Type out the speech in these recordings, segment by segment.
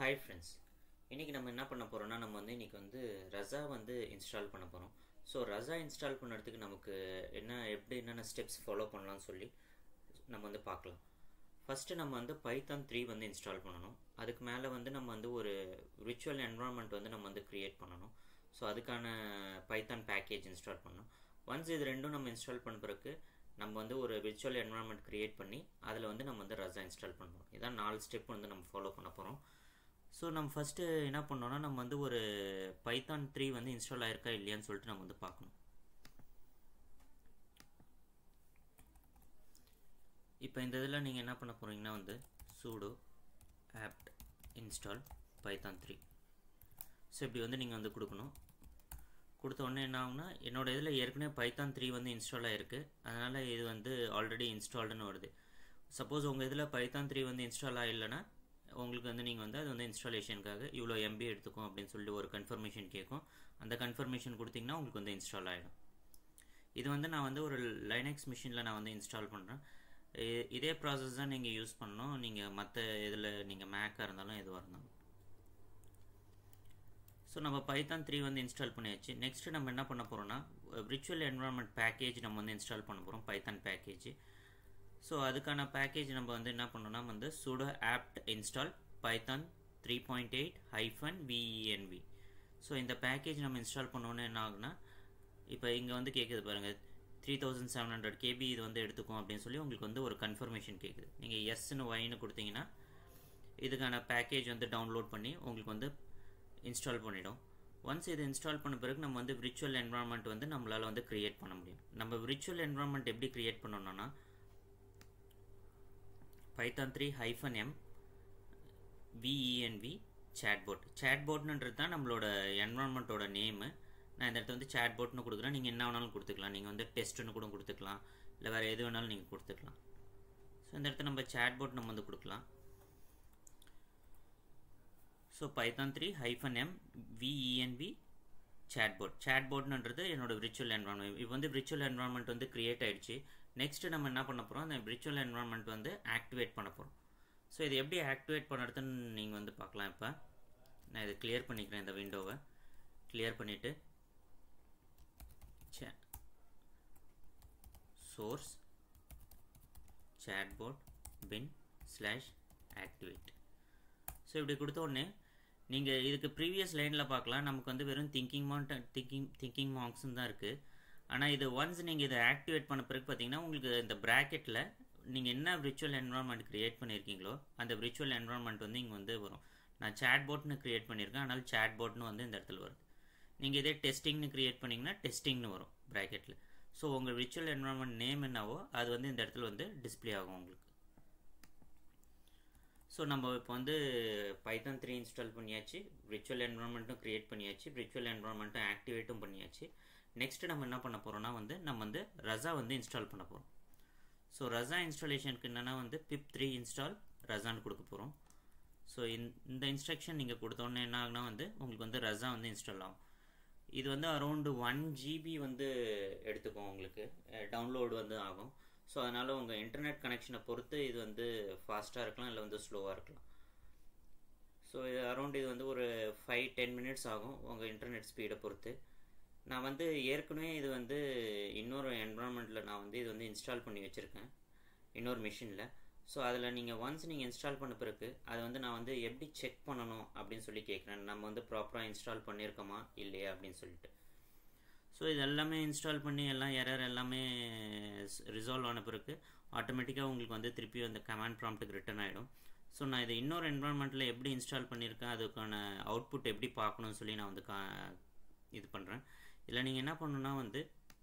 hi friends இன்றைக்கி நம்ம என்ன பண்ண போகிறோம்னா நம்ம வந்து இன்றைக்கி வந்து ரஸா வந்து இன்ஸ்டால் பண்ண போகிறோம் ஸோ ரஸா இன்ஸ்டால் பண்ணுறதுக்கு நமக்கு என்ன எப்படி என்னென்ன ஸ்டெப்ஸ் ஃபாலோ பண்ணலாம்னு சொல்லி நம்ம வந்து பார்க்கலாம் ஃபஸ்ட்டு நம்ம வந்து பைத்தான் த்ரீ வந்து இன்ஸ்டால் பண்ணணும் அதுக்கு மேலே வந்து நம்ம வந்து ஒரு விர்ச்சுவல் என்வரான்மெண்ட் வந்து நம்ம வந்து க்ரியேட் பண்ணணும் ஸோ அதுக்கான பைத்தான் பேக்கேஜ் இன்ஸ்டால் பண்ணணும் ஒன்ஸ் இது ரெண்டும் நம்ம இன்ஸ்டால் பண்ண பிறகு நம்ம வந்து ஒரு விர்ச்சுவல் என்வரான்மெண்ட் க்ரியேட் பண்ணி அதில் வந்து நம்ம வந்து ரஸா இன்ஸ்டால் பண்ணுறோம் இதான் நாலு ஸ்டெப் வந்து நம்ம ஃபாலோ பண்ண போகிறோம் ஸோ நம்ம ஃபஸ்ட்டு என்ன பண்ணோம்னா நம்ம வந்து ஒரு பைத்தான் த்ரீ வந்து இன்ஸ்டால் ஆயிருக்கா இல்லையான்னு சொல்லிட்டு நம்ம வந்து பார்க்கணும் இப்போ இந்த இதில் நீங்கள் என்ன பண்ண போகிறீங்கன்னா வந்து sudo apt install Python three so இப்படி வந்து நீங்கள் வந்து கொடுக்கணும் கொடுத்த உடனே என்ன ஆகும்னா என்னோட இதில் ஏற்கனவே பைத்தான் த்ரீ வந்து இன்ஸ்டால் ஆகிருக்கு அதனால் இது வந்து ஆல்ரெடி இன்ஸ்டால்டுன்னு வருது சப்போஸ் உங்கள் இதில் பைத்தான் த்ரீ வந்து இன்ஸ்டால் ஆகலைன்னா உங்களுக்கு வந்து நீங்கள் வந்து அது வந்து இன்ஸ்டாலேஷனுக்காக இவ்வளோ எம்பி எடுத்துக்கும் அப்படின்னு சொல்லிட்டு ஒரு கன்ஃபர்மேஷன் கேட்கும் அந்த கன்ஃபர்மேஷன் கொடுத்தீங்கன்னா உங்களுக்கு வந்து இன்ஸ்டால் ஆகிடும் இது வந்து நான் வந்து ஒரு லைனக்ஸ் மிஷினில் நான் வந்து இன்ஸ்டால் பண்ணுறேன் இதே ப்ராசஸ் தான் நீங்கள் யூஸ் பண்ணணும் நீங்கள் மற்ற இதில் நீங்கள் மேக்காக இருந்தாலும் எதுவாக இருந்தாலும் ஸோ நம்ம பைத்தான் த்ரீ வந்து இன்ஸ்டால் பண்ணியாச்சு நெக்ஸ்ட்டு நம்ம என்ன பண்ண போகிறோம்னா விர்ச்சுவல் என்வரான்மெண்ட் பேக்கேஜ் நம்ம வந்து இன்ஸ்டால் பண்ண போகிறோம் பைத்தான் பேக்கேஜ் ஸோ அதுக்கான பேக்கேஜ் நம்ம வந்து என்ன பண்ணோம்னா வந்து sudo apt install Python three point eight hyphen venv so இந்த பேக்கேஜ் நம்ம இன்ஸ்டால் பண்ணோன்னே என்ன ஆகுனா இப்போ இங்கே வந்து கேட்குது பாருங்கள் three thousand seven hundred KB இது வந்து எடுத்துக்கும் அப்படின்னு சொல்லி உங்களுக்கு வந்து ஒரு கன்ஃபர்மேஷன் கேட்குது நீங்கள் எஸ்ன்னு ஒயின்னு கொடுத்தீங்கன்னா இதுக்கான பேக்கேஜ் வந்து டவுன்லோட் பண்ணி உங்களுக்கு வந்து இன்ஸ்டால் பண்ணிடும் ஒன்ஸ் இது இன்ஸ்டால் பண்ண பிறகு நம்ம வந்து விர்ச்சுவல் என்வரான்மெண்ட் வந்து நம்மளால் வந்து க்ரியேட் பண்ண முடியும் நம்ம விர்ச்சுவல் என்வரான்மெண்ட் எப்படி க்ரியேட் பண்ணணும்னா Python three hyphen M venv chatbot சேட்போட்னுன்றது தான் நம்மளோட என்வரான்மெண்ட்டோட நேமு நான் இந்த இடத்துல வந்து சேட்போட்னு கொடுக்குறேன் நீங்கள் என்ன வேணாலும் கொடுத்துக்கலாம் நீங்கள் வந்து டெஸ்ட்டுன்னு கூட கொடுத்துக்கலாம் இல்லை வேறு எது வேணாலும் நீங்கள் கொடுத்துக்கலாம் ஸோ இந்த இடத்துல நம்ம சேட்போட் நம்ம வந்து கொடுக்கலாம் so Python three hyphen M venv chatbot சேட்போட்னுன்றது என்னோட விர்ச்சுவல் என்வரான்மெண்ட் இப்போ வந்து விர்ச்சுவல் என்வரான்மெண்ட் வந்து க்ரியேட் ஆகிடுச்சு நெக்ஸ்ட்டு நம்ம என்ன பண்ண போகிறோம் அந்த விர்ச்சுவல் என்வரான்மெண்ட் வந்து ஆக்டிவேட் பண்ண போகிறோம் ஸோ இது எப்படி ஆக்டிவேட் பண்ணுறதுன்னு நீங்கள் வந்து பார்க்கலாம் இப்போ நான் இதை கிளியர் பண்ணிக்கிறேன் இந்த விண்டோவை கிளியர் பண்ணிவிட்டு say source chatbot bin slash activate so இப்படி கொடுத்த உடனே நீங்கள் இதுக்கு ப்ரீவியஸ் லைனில் பார்க்கலாம் நமக்கு வந்து வெறும் திங்கிங் மாண்ட் திங்கிங் திங்கிங் மார்க்ஸ்னு தான் இருக்குது ஆனால் இது ஒன்ஸ் நீங்கள் இதை ஆக்டிவேட் பண்ண பிறகு பார்த்தீங்கன்னா உங்களுக்கு இந்த ப்ராக்கெட்டில் நீங்கள் என்ன விர்ச்சுவல் என்வரான்மெண்ட் க்ரியேட் பண்ணியிருக்கீங்களோ அந்த விர்ச்சுவல் என்வரான்மெண்ட் வந்து இங்கே வந்து வரும் நான் சேட் போட்னு க்ரியேட் பண்ணியிருக்கேன் அதனால் சேட் போட்னு வந்து இந்த இடத்துல வருது நீங்கள் இதே டெஸ்டிங்னு க்ரியேட் பண்ணிங்கன்னா டெஸ்டிங்னு வரும் ப்ராக்கெட்டில் ஸோ உங்கள் விர்ச்சுவல் என்வரான்மெண்ட் நேம் என்னவோ அது வந்து இந்த இடத்துல வந்து டிஸ்பிளே ஆகும் உங்களுக்கு ஸோ நம்ம இப்போ வந்து பைத்தான் த்ரீ இன்ஸ்டால் பண்ணியாச்சு விர்ச்சுவல் என்வரான்மெண்ட்டும் க்ரியேட் பண்ணியாச்சு விர்ச்சுவல் என்வரான்மெண்ட்டும் ஆக்டிவேட்டும் பண்ணியாச்சு நெக்ஸ்ட்டு நம்ம என்ன பண்ண போகிறோம்னா வந்து நம்ம வந்து ரஸா வந்து இன்ஸ்டால் பண்ண போகிறோம் ஸோ ரஸா இன்ஸ்டாலேஷனுக்கு என்னென்னா வந்து பிப் த்ரீ இன்ஸ்டால் ரஸான்னு கொடுக்க போகிறோம் ஸோ இந்த இன்ஸ்ட்ரக்ஷன் நீங்கள் கொடுத்தோன்னே என்ன ஆகுனா வந்து உங்களுக்கு வந்து ரஸா வந்து இன்ஸ்டால் ஆகும் இது வந்து அரௌண்டு ஒன் ஜிபி வந்து எடுத்துக்கும் உங்களுக்கு டவுன்லோடு வந்து ஆகும் ஸோ அதனால் உங்கள் இன்டர்நெட் கனெக்ஷனை பொறுத்து இது வந்து ஃபாஸ்ட்டாக இருக்கலாம் இல்லை வந்து ஸ்லோவாக இருக்கலாம் ஸோ இது அரௌண்ட் இது வந்து ஒரு ஃபைவ் டென் மினிட்ஸ் ஆகும் உங்கள் இன்டர்நெட் ஸ்பீடை பொறுத்து நான் வந்து ஏற்கனவே இது வந்து இன்னொரு என்வரான்மெண்ட்டில் நான் வந்து இது வந்து இன்ஸ்டால் பண்ணி வச்சுருக்கேன் இன்னொரு மிஷினில் ஸோ அதில் நீங்கள் ஒன்ஸ் நீங்கள் இன்ஸ்டால் பண்ண பிறகு அதை வந்து நான் வந்து எப்படி செக் பண்ணணும் அப்படின்னு சொல்லி கேட்குறேன் நம்ம வந்து ப்ராப்பராக இன்ஸ்டால் பண்ணியிருக்கோமா இல்லையா அப்படின்னு சொல்லிட்டு ஸோ இது எல்லாமே இன்ஸ்டால் பண்ணி எல்லாம் எரர் எல்லாமே ரிசால்வ் ஆன பிறகு ஆட்டோமேட்டிக்காக உங்களுக்கு வந்து திருப்பி அந்த கமாண்ட் ப்ராம்ப்ட்டுக்கு ரிட்டர்ன் ஆகிடும் ஸோ நான் இதை இன்னொரு என்வரான்மெண்ட்டில் எப்படி இன்ஸ்டால் பண்ணியிருக்கேன் அதுக்கான அவுட்புட் எப்படி பார்க்கணும்னு சொல்லி நான் வந்து கா இது பண்ணுறேன் இல்லை நீங்கள் என்ன பண்ணணுன்னா வந்து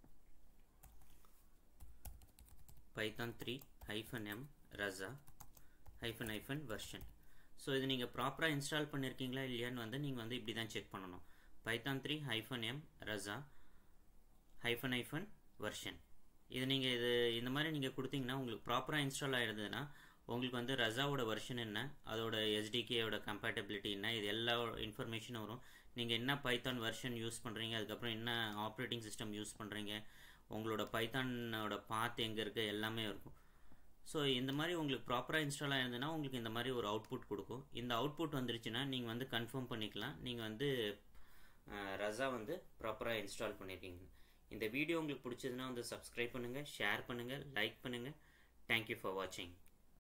Python three hyphen M Rasa hyphen hyphen version so இது நீங்கள் ப்ராப்பராக இன்ஸ்டால் பண்ணியிருக்கீங்களா இல்லையான்னு வந்து நீங்கள் வந்து இப்படி தான் செக் பண்ணணும் Python three hyphen M Rasa hyphen hyphen version இது நீங்கள் இது இந்த மாதிரி நீங்கள் கொடுத்தீங்கன்னா உங்களுக்கு ப்ராப்பராக இன்ஸ்டால் ஆகிடுதுன்னா உங்களுக்கு வந்து ரஸாவோட வெர்ஷன் என்ன அதோட எஸ்டிகேயோட கம்பேட்டபிலிட்டி என்ன இது எல்லா இன்ஃபர்மேஷனும் வரும் நீங்கள் என்ன பைத்தான் வெர்ஷன் யூஸ் பண்ணுறீங்க அதுக்கப்புறம் என்ன ஆப்ரேட்டிங் சிஸ்டம் யூஸ் பண்ணுறீங்க உங்களோட பைத்தானோட பாத் எங்கே இருக்குது எல்லாமே இருக்கும் ஸோ இந்த மாதிரி உங்களுக்கு ப்ராப்பராக இன்ஸ்டால் ஆயிருந்ததுன்னா உங்களுக்கு இந்த மாதிரி ஒரு அவுட்புட் கொடுக்கும் இந்த அவுட்புட் வந்துருச்சுன்னா நீங்கள் வந்து கன்ஃபார்ம் பண்ணிக்கலாம் நீங்கள் வந்து ரஸா வந்து ப்ராப்பராக இன்ஸ்டால் பண்ணியிருக்கீங்க இந்த வீடியோ உங்களுக்கு பிடிச்சதுன்னா வந்து சப்ஸ்கிரைப் பண்ணுங்கள் ஷேர் பண்ணுங்கள் லைக் பண்ணுங்கள் தேங்க்யூ ஃபார் வாட்சிங்